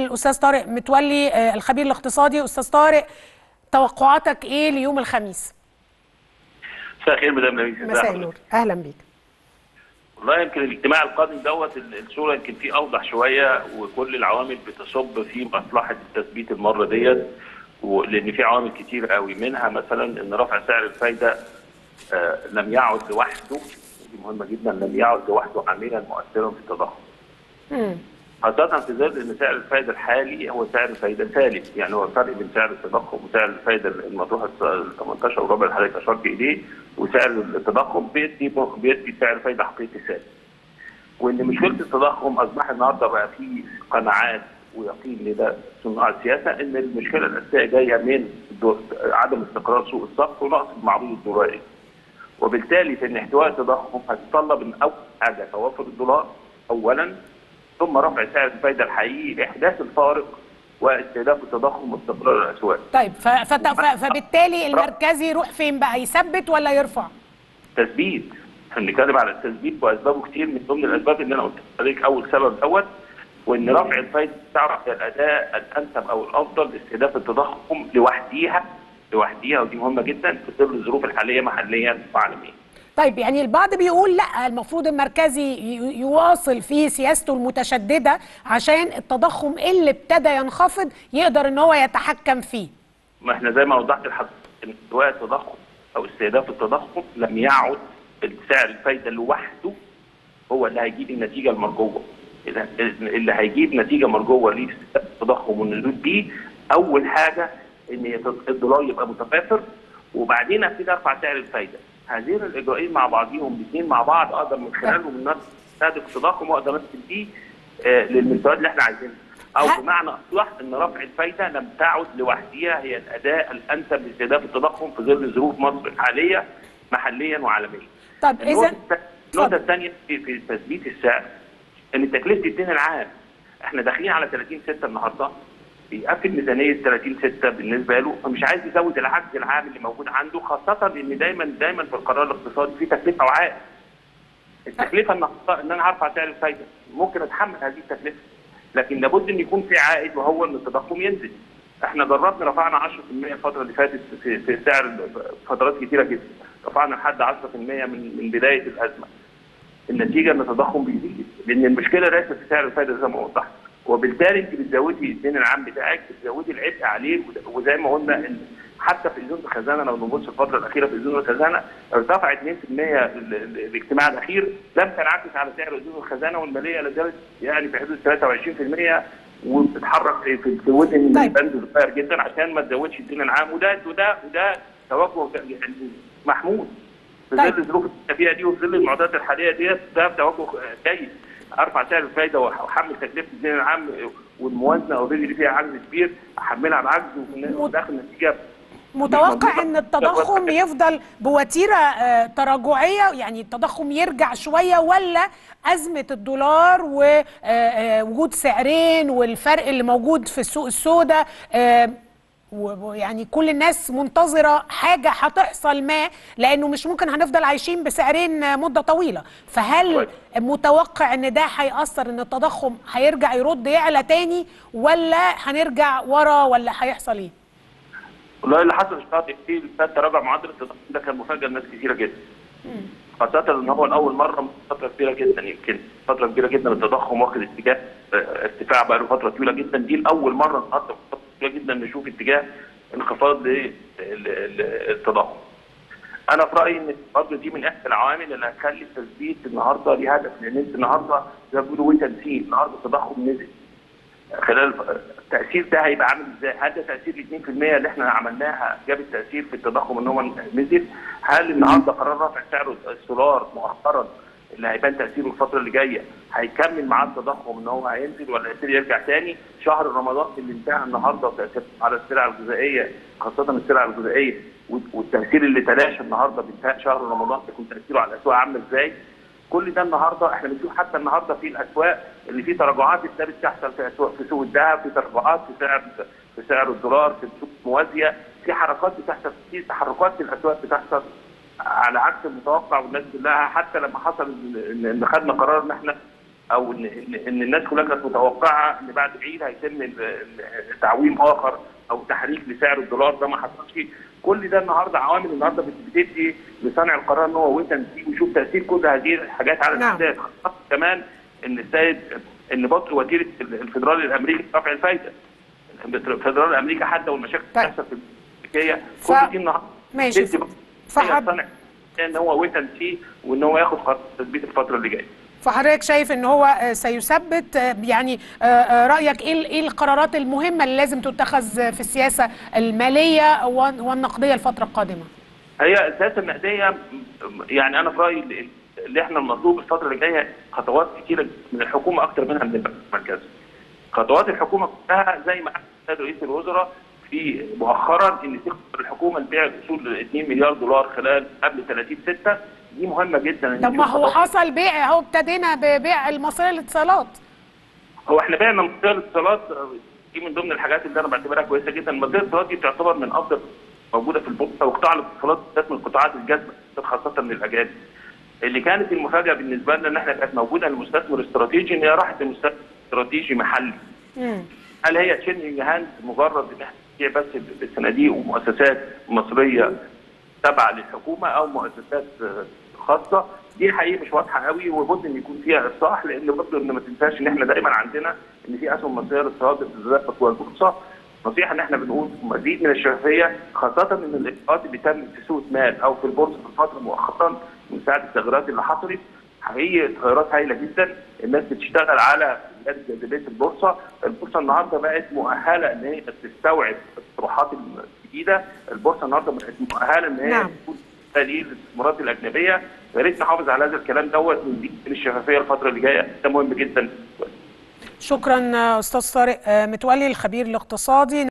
الاستاذ طارق متولي آه، الخبير الاقتصادي استاذ طارق توقعاتك ايه ليوم الخميس مساء الخير مدام نبيل مساء النور اهلا بيك والله يمكن الاجتماع القادم دوت الصوره يمكن فيه اوضح شويه وكل العوامل بتصب في مصلحه التثبيت المره ديت لان في عوامل كتير قوي منها مثلا ان رفع سعر الفايده آه لم يعد لوحده دي مهمه جدا لم يعد لوحده عاملا مؤثرا في التضخم. مم. خاصة في ظل ان سعر الفائدة الحالي هو سعر فائدة ثالث، يعني هو الفرق بين سعر التضخم وسعر الفائدة المطروحة ال 18 وربع اللي حضرتك اشرت اليه وسعر التضخم بيدي بيدي سعر فائدة حقيقي ثابت. وان مشكلة التضخم اصبح النهارده بقى في قناعات ويقين لدى صناع السياسة ان المشكلة الاساسية جاية من دو- عدم استقرار سوق الصرف ونقص المعروض الدولاري. وبالتالي فان احتواء التضخم هتتطلب ان اول حاجه توفر الدولار اولا ثم رفع سعر الفائده الحقيقي لاحداث الفارق واستهداف التضخم واستقرار الاسواق. طيب ف... فت... ف... فبالتالي المركزي يروح فين بقى يثبت ولا يرفع تثبيت احنا بنتكلم على التثبيت واسبابه كتير من ضمن الاسباب اللي انا قلت لحضرتك اول سبب دوت وان رفع الفائده تعرف الاداء الانسب او الافضل لاستهداف التضخم لوحديها لوحديها ودي مهمه جدا في ظل الظروف الحاليه محليا وعالميا. طيب يعني البعض بيقول لا المفروض المركزي ي- يواصل في سياسته المتشدده عشان التضخم اللي ابتدى ينخفض يقدر ان هو يتحكم فيه ما احنا زي ما وضحت لحضرتك ان استواء التضخم او استهداف التضخم لم يعد سعر الفايده لوحده هو اللي هيجيب النتيجه المرجوه اللي- اللي هيجيب نتيجه مرجوه لاستهداف التضخم والنزول بيه اول حاجه ان يت- الدولار يبقى متكاثر وبعدين ابتدي ارفع سعر الفايده هذين الاجراءين مع بعضهم الاثنين مع بعض اقدر من خلالهم ان أنا استهدف التضخم واقدر انزل بيه آه، للمستويات اللي احنا عايزينها او ه- بمعنى اصح ان رفع الفايده لم تعد لوحدها هي الاداء الانسب لاستهداف التضخم في ظل ظروف مصر الحاليه محليا وعالميا. طب النقطه اذا الت- النقطه الثانيه في في تثبيت السعر ان تكلفه الدين العام احنا داخلين على 30 6 النهارده بيقفل ميزانيه 30 6 بالنسبه له فمش عايز يزود العجز العام اللي موجود عنده خاصه ان دايما دايما في القرار الاقتصادي في تكلفه وعائد. التكلفه النهارده ان انا هرفع سعر الفايده ممكن اتحمل هذه التكلفه لكن لابد ان يكون في عائد وهو ان التضخم ينزل. احنا جربنا رفعنا 10% الفتره اللي فاتت في في سعر فترات كتيره جدا رفعنا لحد 10% من من بدايه الازمه. النتيجه ان التضخم بيزيد لان المشكله ليست في سعر الفائده زي ما وضحت وبالتالي انت بتزودي الدين العام بتاعك بتزودي العبء عليه وده- وزي ما قلنا ان حتى في اذون الخزانه لو نبص الفتره الاخيره في اذون الخزانه ارتفع 2% ال- ال- الاجتماع الاخير لم تنعكس على سعر اذون الخزانه والماليه لا زالت يعني في حدود 23% وبتتحرك في في في وزن من طيب. البند صغير جدا عشان ما تزودش الدين العام وده وده وده توجه يعني محمود في طيب. ظل الظروف اللي احنا فيها دي وفي ظل المعطيات الحاليه ديت ده توجه جيد ارفع سعر الفايده واحمل تكلفه الدين العام والموازنه اوريدي اللي فيها عجز كبير احملها العجز وفي داخل النتيجه متوقع ان التضخم يفضل بوتيره آه، تراجعيه يعني التضخم يرجع شويه ولا ازمه الدولار ووجود سعرين والفرق اللي موجود في السوق السوداء آه، و- ويعني كل الناس منتظره حاجه هتحصل ما لانه مش ممكن هنفضل عايشين بسعرين آه، مده طويله فهل كويس. متوقع ان ده هيأثر ان التضخم هيرجع يرد يعلى تاني ولا هنرجع ورا ولا هيحصل ايه؟ والله اللي حصل الشهر اللي فات تراجع معدل التضخم ده كان مفاجاه لناس كثيره جدا خاصة ان هو لاول مرة من فترة كبيرة جدا يمكن فترة كبيرة جدا التضخم واخد اتجاه آه، ارتفاع بقى له فترة طويلة جدا دي لأول مرة النهارده في فترة طويلة جدا نشوف اتجاه انخفاض للتضخم. انا في رايي ان برضه دي من احدى العوامل اللي هتخلي التثبيت النهارده ليه هدف لان انت النهارده زي ما بيقولوا ويت اند سي النهارده التضخم نزل خلال التاثير ده هيبقى عامل ازاي؟ هل ده تاثير ال 2% اللي احنا عملناها جاب التاثير في التضخم ان هو نزل؟ هل النهارده قرار رفع سعر السولار مؤخرا اللي هيبان تاثيره الفتره اللي جايه هيكمل معاه التضخم ان هو هينزل ولا هيبتدي يرجع تاني؟ شهر رمضان اللي انتهى النهارده وتاثير على السلع الغذائيه خاصه السلع الغذائيه والتاثير اللي تلاشى النهارده بانتهاء شهر رمضان يكون تاثيره على الاسواق عامل ازاي؟ كل ده النهارده احنا بنشوف حتى النهارده في الاسواق اللي في تراجعات ابتدت تحصل في اسواق في سوق الذهب في تراجعات في سعر في سعر الدولار في السوق الموازيه في حركات بتحصل في تحركات في الاسواق بتحصل على عكس المتوقع والناس كلها حتى لما حصل ان إن خدنا قرار ان احنا او ان ان, إن الناس كلها كانت متوقعه ان بعد العيد هيتم ال- ال- تعويم اخر او تحريك لسعر الدولار ده ما حصلش كل ده النهارده عوامل النهارده بت- بتدي لصانع القرار ان هو ويت سي ويشوف تاثير كل هذه الحاجات على نعم. الاسداد خاصه كمان ان السيد ان بطء وتيره الفدرالي الامريكي في رفع الفائده الفدرالي الامريكي حتى والمشاكل اللي طيب. بتحصل في الامريكيه ف- كل دي النهارده ماشي. بتدي فحد- صانع ان هو ويت سي وان هو ياخد قرار تثبيت الفتره اللي جايه فحضرتك شايف ان هو آه، سيثبت آه، يعني آه، آه، رايك ايه ال- ايه القرارات المهمه اللي لازم تتخذ في السياسه الماليه والن- والنقديه الفتره القادمه هي السياسه النقديه م- يعني انا في رايي اللي- اللي احنا المطلوب الفتره اللي جايه خطوات كتيره من الحكومه اكتر منها من البنك المركزي. خطوات الحكومه كلها زي ما قال رئيس الوزراء في مؤخرا ان تقدر الحكومه تبيع الاصول 2 مليار دولار خلال قبل 30 6 دي مهمه جدا إن طب دي ما هو خطوات- حصل بيع اهو ابتدينا ببيع المصريه للاتصالات هو احنا بعنا مصدر الاتصالات آه، دي من ضمن الحاجات اللي انا بعتبرها كويسه جدا مصدر الاتصالات دي تعتبر من افضل موجوده في البورصه وقطاع الاتصالات بالذات من القطاعات الجاذبه خاصه من الاجانب اللي كانت المفاجاه بالنسبه لنا ان احنا كانت موجوده لمستثمر استراتيجي ان هي راحت لمستثمر استراتيجي محلي مم. هل هي تشينجنج هاند مجرد ان احنا نبيع بس بالصناديق ومؤسسات مصريه تابعه للحكومه او مؤسسات آه، خاصه دي حقيقه مش واضحه قوي وبد ان يكون فيها اصلاح لان برضه ان ما تنساش ان احنا دايما عندنا ان في اسهم مصريه للاتصالات بتتدفق جوه البورصه نصيحه ان احنا بنقول مزيد من الشفافيه خاصه ان الاجراءات اللي تمت في سوق مال او في البورصه في الفتره مؤخرا من ساعه التغييرات اللي حصلت حقيقي تغيرات هائله جدا الناس بتشتغل على زياده جاذبيه البورصه، البورصه النهارده بقت مؤهله ان هي تستوعب الطروحات الجديده، البورصه النهارده بقت مؤهله ان هي نعم. تكون تقليل الاستثمارات الاجنبيه، يا ريت نحافظ على هذا الكلام دوت ونزيد من الشفافيه الفتره اللي جايه، ده مهم جدا شكرا آه، استاذ طارق آه، متولي الخبير الاقتصادي